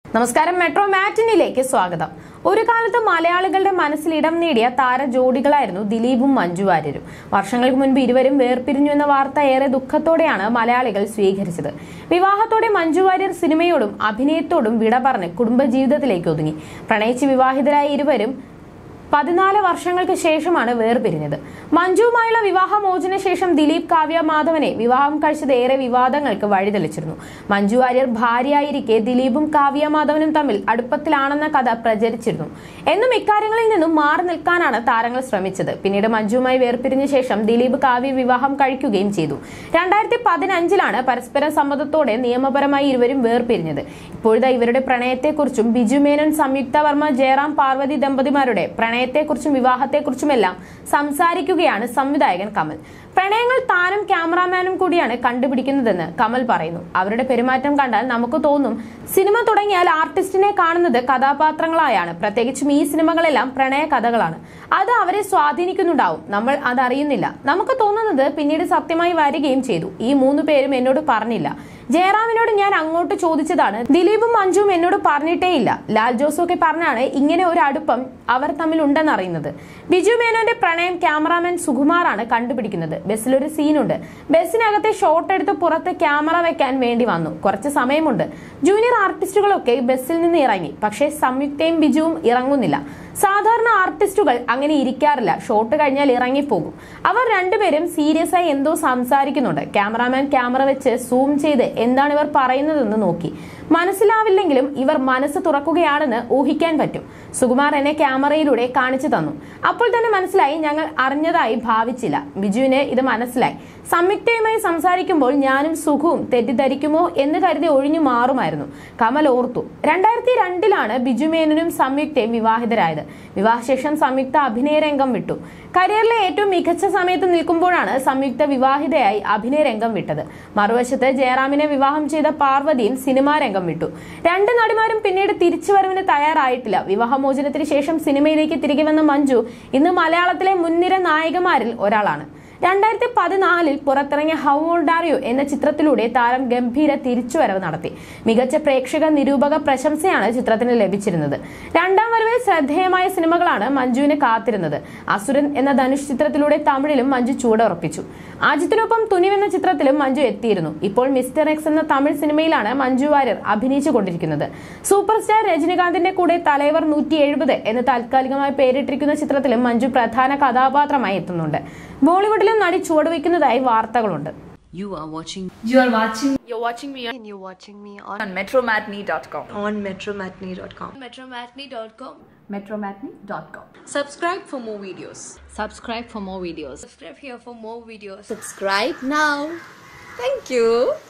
നമസ്കാരം മെട്രോ മാറ്റിനിലേക്ക് സ്വാഗതം ഒരു കാലത്ത് മലയാളികളുടെ മനസ്സിൽ ഇടം നേടിയ താര ജോഡികളായിരുന്നു ദിലീപും മഞ്ജു വാര്യരും വർഷങ്ങൾക്ക് മുൻപ് ഇരുവരും വേർപിരിഞ്ഞു എന്ന വാർത്ത ഏറെ ദുഃഖത്തോടെയാണ് മലയാളികൾ സ്വീകരിച്ചത് വിവാഹത്തോടെ മഞ്ജു വാര്യർ സിനിമയോടും അഭിനയത്തോടും വിട പറഞ്ഞ് കുടുംബജീവിതത്തിലേക്ക് ഒതുങ്ങി പ്രണയിച്ച് വിവാഹിതരായ ഇരുവരും പതിനാല് വർഷങ്ങൾക്ക് ശേഷമാണ് വേർപിരിഞ്ഞത് മഞ്ജുവുമായുള്ള വിവാഹമോചന ശേഷം ദിലീപ് കാവ്യ മാധവനെ വിവാഹം കഴിച്ചത് ഏറെ വിവാദങ്ങൾക്ക് വഴിതെളിച്ചിരുന്നു മഞ്ജു വാര്യർ ഭാര്യയായിരിക്കെ ദിലീപും കാവ്യ മാധവനും തമ്മിൽ അടുപ്പത്തിലാണെന്ന കഥ പ്രചരിച്ചിരുന്നു എന്നും ഇക്കാര്യങ്ങളിൽ നിന്നും മാറി നിൽക്കാനാണ് താരങ്ങൾ ശ്രമിച്ചത് പിന്നീട് മഞ്ജുവുമായി വേർപിരിഞ്ഞ ശേഷം ദിലീപ് കാവ്യ വിവാഹം കഴിക്കുകയും ചെയ്തു രണ്ടായിരത്തി പതിനഞ്ചിലാണ് പരസ്പര സമ്മതത്തോടെ നിയമപരമായി ഇരുവരും വേർപിരിഞ്ഞത് ഇപ്പോഴത്തെ ഇവരുടെ പ്രണയത്തെക്കുറിച്ചും ബിജു മേനോൻ സംയുക്ത വർമ്മ ജയറാം പാർവതി ദമ്പതിമാരുടെ പ്രണയത്തെക്കുറിച്ചും വിവാഹത്തെക്കുറിച്ചുമെല്ലാം സംസാരിക്കുകയാണ് സംവിധായകൻ കമൽ പ്രണയങ്ങൾ താനും ക്യാമറാമാനും കൂടിയാണ് കണ്ടുപിടിക്കുന്നതെന്ന് കമൽ പറയുന്നു അവരുടെ പെരുമാറ്റം കണ്ടാൽ നമുക്ക് തോന്നും സിനിമ തുടങ്ങിയാൽ ആർട്ടിസ്റ്റിനെ കാണുന്നത് കഥാപാത്രങ്ങളായാണ് പ്രത്യേകിച്ചും ഈ സിനിമകളെല്ലാം പ്രണയ കഥകളാണ് അത് അവരെ സ്വാധീനിക്കുന്നുണ്ടാവും നമ്മൾ അതറിയുന്നില്ല നമുക്ക് തോന്നുന്നത് പിന്നീട് സത്യമായി വരികയും ചെയ്തു ഈ മൂന്ന് പേരും എന്നോട് പറഞ്ഞില്ല ജയറാമിനോട് ഞാൻ അങ്ങോട്ട് ചോദിച്ചതാണ് ദിലീപും മഞ്ജുവും എന്നോട് പറഞ്ഞിട്ടേയില്ല ലാൽ ജോസും ഒക്കെ പറഞ്ഞാണ് ഇങ്ങനെ ഒരു അടുപ്പം അവർ തമ്മിൽ ഉണ്ടെന്ന് അറിയുന്നത് ബിജു മേനോന്റെ പ്രണയം ക്യാമറാമാൻ സുകുമാറാണ് കണ്ടുപിടിക്കുന്നത് ബസ്സിലൊരു സീനുണ്ട് ബസ്സിനകത്തെ ഷോട്ട് എടുത്ത് പുറത്ത് ക്യാമറ വെക്കാൻ വേണ്ടി വന്നു കുറച്ച് സമയമുണ്ട് ജൂനിയർ ആർട്ടിസ്റ്റുകളൊക്കെ ബസ്സിൽ നിന്ന് ഇറങ്ങി പക്ഷേ സംയുക്തയും ബിജുവും ഇറങ്ങുന്നില്ല സാധാരണ ആർട്ടിസ്റ്റുകൾ അങ്ങനെ ഇരിക്കാറില്ല ഷോട്ട് കഴിഞ്ഞാൽ ഇറങ്ങിപ്പോകും അവർ രണ്ടുപേരും സീരിയസ് ആയി എന്തോ സംസാരിക്കുന്നുണ്ട് ക്യാമറാമാൻ ക്യാമറ വെച്ച് സൂം ചെയ്ത് എന്താണ് ഇവർ പറയുന്നതെന്ന് നോക്കി മനസ്സിലാവില്ലെങ്കിലും ഇവർ മനസ്സ് തുറക്കുകയാണെന്ന് ഊഹിക്കാൻ പറ്റും സുകുമാർ എന്നെ ക്യാമറയിലൂടെ കാണിച്ചു തന്നു അപ്പോൾ തന്നെ മനസ്സിലായി ഞങ്ങൾ അറിഞ്ഞതായി ഭാവിച്ചില്ല ബിജുവിന് ഇത് മനസ്സിലായി സംയുക്തയുമായി സംസാരിക്കുമ്പോൾ ഞാനും സുഖവും തെറ്റിദ്ധരിക്കുമോ എന്ന് കരുതി ഒഴിഞ്ഞു മാറുമായിരുന്നു കമൽ ഓർത്തു രണ്ടായിരത്തി രണ്ടിലാണ് ബിജു മേനനും സംയുക്തയും വിവാഹിതരായത് വിവാഹശേഷം സംയുക്ത അഭിനയ രംഗം വിട്ടു കരിയറിലെ ഏറ്റവും മികച്ച സമയത്ത് നിൽക്കുമ്പോഴാണ് സംയുക്ത വിവാഹിതയായി അഭിനയ രംഗം വിട്ടത് മറുവശത്ത് ജയറാമിനെ വിവാഹം ചെയ്ത പാർവതിയും സിനിമാ രംഗം വിട്ടു രണ്ട് നടിമാരും പിന്നീട് തിരിച്ചുവരവിന് തയ്യാറായിട്ടില്ല വിവാഹമോചനത്തിന് ശേഷം സിനിമയിലേക്ക് തിരികെ വന്ന മഞ്ജു ഇന്ന് മലയാളത്തിലെ മുൻനിര നായികമാരിൽ ഒരാളാണ് രണ്ടായിരത്തി പതിനാലിൽ പുറത്തിറങ്ങിയ ഹൗ ഓൾഡ് ആർ യു എന്ന ചിത്രത്തിലൂടെ താരം ഗംഭീര തിരിച്ചുവരവ് നടത്തി മികച്ച പ്രേക്ഷക നിരൂപക പ്രശംസയാണ് ചിത്രത്തിന് ലഭിച്ചിരുന്നത് രണ്ടാം വരവിൽ ശ്രദ്ധേയമായ സിനിമകളാണ് മഞ്ജുവിനെ കാത്തിരുന്നത് അസുരൻ എന്ന ധനുഷ് ചിത്രത്തിലൂടെ തമിഴിലും മഞ്ജു ചൂടുറപ്പിച്ചു ആജിത്തിനൊപ്പം തുനിവ് എന്ന ചിത്രത്തിലും മഞ്ജു എത്തിയിരുന്നു ഇപ്പോൾ മിസ്റ്റർ എക്സ് എന്ന തമിഴ് സിനിമയിലാണ് മഞ്ജു വാര്യർ അഭിനയിച്ചു കൊണ്ടിരിക്കുന്നത് സൂപ്പർ സ്റ്റാർ രജനികാന്തിന്റെ കൂടെ തലൈവർ നൂറ്റി എഴുപത് എന്ന് താൽക്കാലികമായി പേരിട്ടിരിക്കുന്ന ചിത്രത്തിലും മഞ്ജു പ്രധാന കഥാപാത്രമായി എത്തുന്നുണ്ട് ബോളിവുഡിലും നടി ചുവടുവെക്കുന്നതായി വാർത്തകളുണ്ട് You are watching You are watching You're watching me on, and you're watching me on, on metromatney.com. on metromatney.com. Metromatney.com. metromatney.com. Subscribe for more videos. subscribe for more videos Subscribe here for more videos. Subscribe now. Thank you.